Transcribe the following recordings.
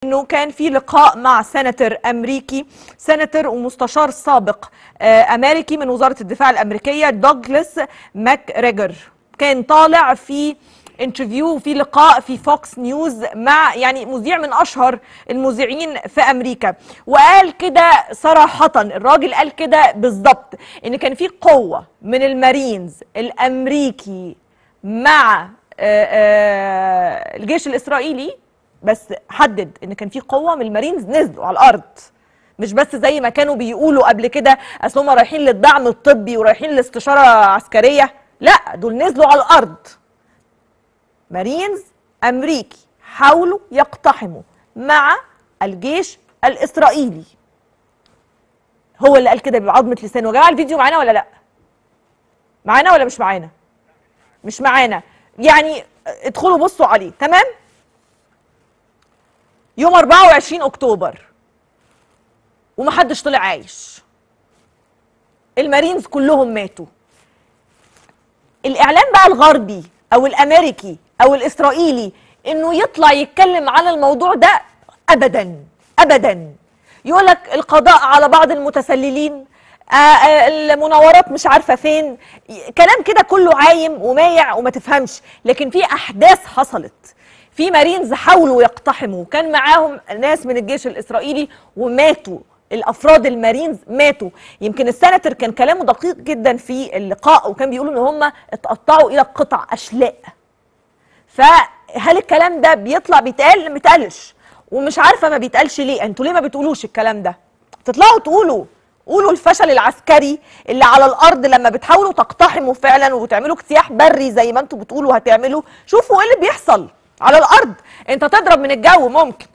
انه كان في لقاء مع سناتور امريكي سناتور ومستشار سابق آه، امريكي من وزاره الدفاع الامريكيه دوغلاس ماك كان طالع في انترفيو في لقاء في فوكس نيوز مع يعني مذيع من اشهر المذيعين في امريكا وقال كده صراحه الراجل قال كده بالظبط ان كان في قوه من المارينز الامريكي مع آه، آه، الجيش الاسرائيلي بس حدد ان كان في قوه من المارينز نزلوا على الارض مش بس زي ما كانوا بيقولوا قبل كده اصل هم رايحين للدعم الطبي ورايحين لاستشاره عسكريه لا دول نزلوا على الارض مارينز امريكي حاولوا يقتحموا مع الجيش الاسرائيلي هو اللي قال كده بعظمه لسانه يا جماعه الفيديو معانا ولا لا معانا ولا مش معانا مش معانا يعني ادخلوا بصوا عليه تمام يوم 24 اكتوبر ومحدش طلع عايش المارينز كلهم ماتوا الاعلام بقى الغربي او الامريكي او الاسرائيلي انه يطلع يتكلم على الموضوع ده ابدا ابدا يقول لك القضاء على بعض المتسللين آه، آه، المناورات مش عارفه فين كلام كده كله عايم ومايع وما تفهمش لكن في احداث حصلت في مارينز حاولوا يقتحموا كان معاهم ناس من الجيش الاسرائيلي وماتوا الافراد المارينز ماتوا يمكن السناتر كان كلامه دقيق جدا في اللقاء وكان بيقولوا ان هم اتقطعوا الى قطع اشلاء فهل الكلام ده بيطلع بيتقال ما بيتقالش ومش عارفه ما بيتقالش ليه انتوا ليه ما بتقولوش الكلام ده تطلعوا تقولوا قولوا الفشل العسكري اللي على الارض لما بتحاولوا تقتحموا فعلا وتعملوا اجتياح بري زي ما انتوا بتقولوا هتعملوا شوفوا ايه اللي بيحصل على الارض انت تضرب من الجو ممكن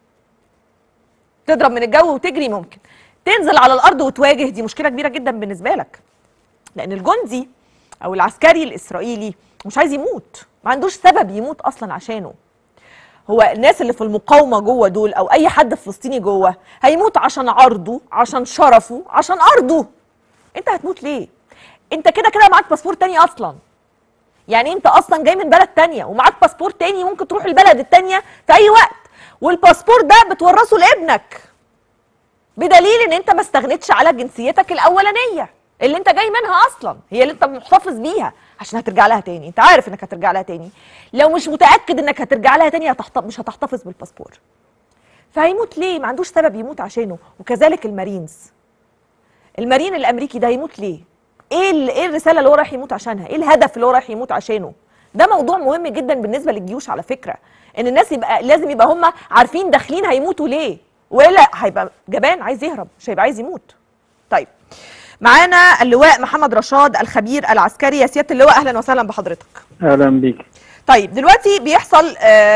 تضرب من الجو وتجري ممكن تنزل على الارض وتواجه دي مشكله كبيره جدا بالنسبه لك لان الجندي او العسكري الاسرائيلي مش عايز يموت ما عندوش سبب يموت اصلا عشانه هو الناس اللي في المقاومه جوه دول او اي حد فلسطيني جوه هيموت عشان عرضه عشان شرفه عشان ارضه انت هتموت ليه انت كده كده معاك باسبور تاني اصلا يعني انت اصلا جاي من بلد تانية ومعاك باسبور تاني ممكن تروح البلد التانية في اي وقت والباسبور ده بتورثه لابنك بدليل ان انت ما استغنتش على جنسيتك الاولانيه اللي انت جاي منها اصلا هي اللي انت محتفظ بيها عشان هترجع لها تاني انت عارف انك هترجع لها تاني لو مش متاكد انك هترجع لها تاني هتحت... مش هتحتفظ بالباسبور فهيموت ليه ما عندوش سبب يموت عشانه وكذلك المارينز المارين الامريكي ده هيموت ليه ايه ال... ايه الرساله اللي هو رايح يموت عشانها ايه الهدف اللي هو رايح يموت عشانه ده موضوع مهم جدا بالنسبه للجيوش على فكره ان الناس يبقى لازم يبقى هم عارفين داخلين هيموتوا ليه والا هيبقى جبان عايز يهرب مش هيبقى عايز يموت طيب معانا اللواء محمد رشاد الخبير العسكري يا سياده اللواء اهلا وسهلا بحضرتك اهلا بيك طيب دلوقتي بيحصل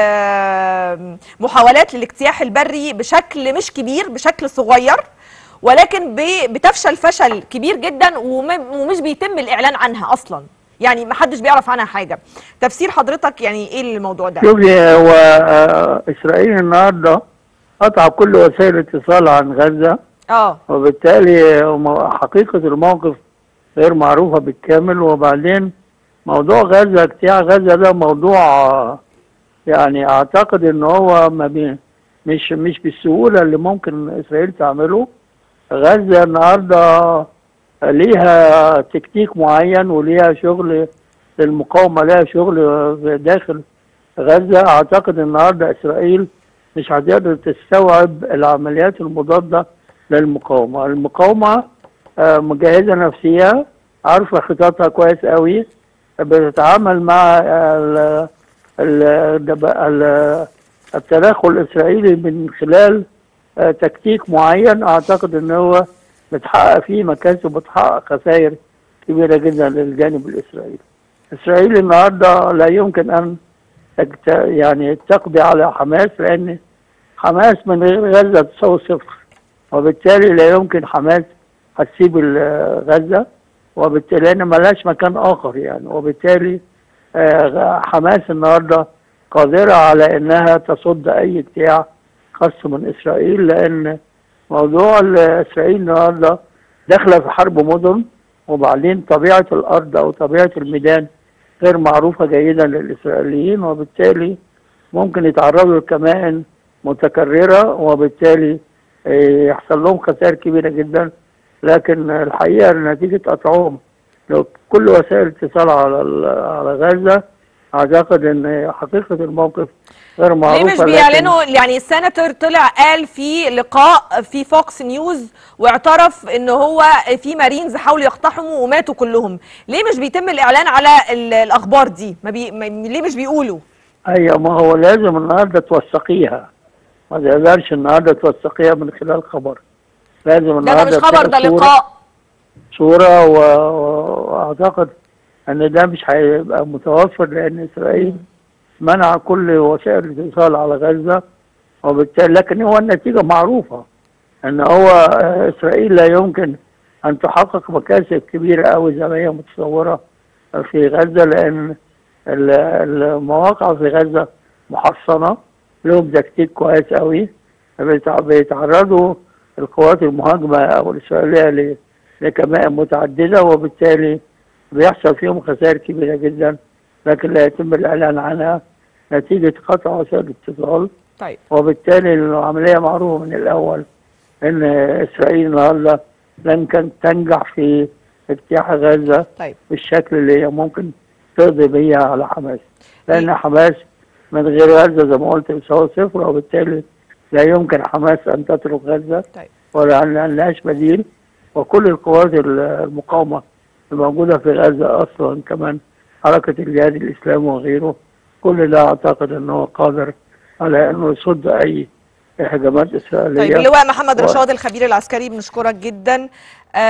آه، محاولات للاجتياح البري بشكل مش كبير بشكل صغير ولكن ب- بتفشل فشل كبير جدا وم- ومش بيتم الاعلان عنها اصلا يعني ما حدش بيعرف عنها حاجه تفسير حضرتك يعني ايه الموضوع ده شوفي هو آه، اسرائيل النهارده قطع كل وسائل الاتصال عن غزه اه وبالتالي مو- حقيقه الموقف غير معروفه بالكامل وبعدين موضوع غزه اجتياح غزه ده موضوع آه، يعني اعتقد ان هو ما بي مش مش بالسهوله اللي ممكن اسرائيل تعمله غزه النهارده ليها تكتيك معين وليها شغل المقاومه لها شغل في داخل غزه اعتقد النهارده اسرائيل مش هتقدر تستوعب العمليات المضاده للمقاومه، المقاومه آه، مجهزه نفسيها عارفه خططها كويس قوي بتتعامل مع ال- ال- ال- التدخل الاسرائيلي من خلال آه، تكتيك معين اعتقد ان هو بتحقق فيه مكاسب وبتحقق خسائر كبيره جدا للجانب الاسرائيلي. اسرائيل النهارده لا يمكن ان تجت- يعني تقضي على حماس لان حماس من غير غزه تساوي صفر وبالتالي لا يمكن حماس هتسيب ال- غزه وبالتالي لان ملهاش مكان اخر يعني وبالتالي آه، حماس النهارده قادره على انها تصد اي اجتياح خاص من اسرائيل لان موضوع ال- اسرائيل النهارده داخله في حرب مدن وبعدين طبيعه الارض او طبيعه الميدان غير معروفه جيدا للاسرائيليين وبالتالي ممكن يتعرضوا لكمان متكررة وبالتالي آه، يحصل لهم خسائر كبيرة جدا لكن الحقيقة نتيجة قطعهم لو كل وسائل الاتصال على ال- على غزة أعتقد إن حقيقة الموقف غير معروفة ليه مش لكن- بيعلنوا يعني السيناتور طلع قال في لقاء في فوكس نيوز واعترف ان هو في مارينز حاولوا يقتحموا وماتوا كلهم ليه مش بيتم الاعلان على ال- الاخبار دي ما بي... ما... ليه مش بيقولوا ايوه ما هو لازم النهارده توثقيها ما تقدرش النهارده توثقيها من خلال خبر لازم ده ده النهارده مش خبر ده تلاقي صورة- لقاء صورة و- و- واعتقد ان ده مش هيبقى متوفر لان اسرائيل منع كل وسائل الاتصال على غزة وبالتالي لكن هو النتيجة معروفة ان هو آه، اسرائيل لا يمكن ان تحقق مكاسب كبيرة قوي زي ما هي متصورة في غزة لان ال- المواقع في غزة محصنة لهم تكتيك كويس قوي بيتع- بيتعرضوا القوات المهاجمة أو الإسرائيلية ل- لكمائن متعددة وبالتالي بيحصل فيهم خسائر كبيرة جدا لكن لا يتم الإعلان عنها نتيجة قطع وسائل الاتصال طيب وبالتالي العملية معروفة من الأول إن إسرائيل النهاردة لن كان تنجح في اجتياح غزة طيب بالشكل اللي هي ممكن تقضي بيه على حماس لأن حماس من غير غزة زي ما قلت بيساوي صفر وبالتالي لا يمكن حماس أن تترك غزة طيب ولا أن لهاش بديل وكل القوات المقاومة الموجودة في غزة أصلا كمان حركة الجهاد الإسلامي وغيره كل ده أعتقد أنه قادر على أنه يصد أي هجمات إسرائيلية طيب اللواء محمد و- رشاد الخبير العسكري بنشكرك جدا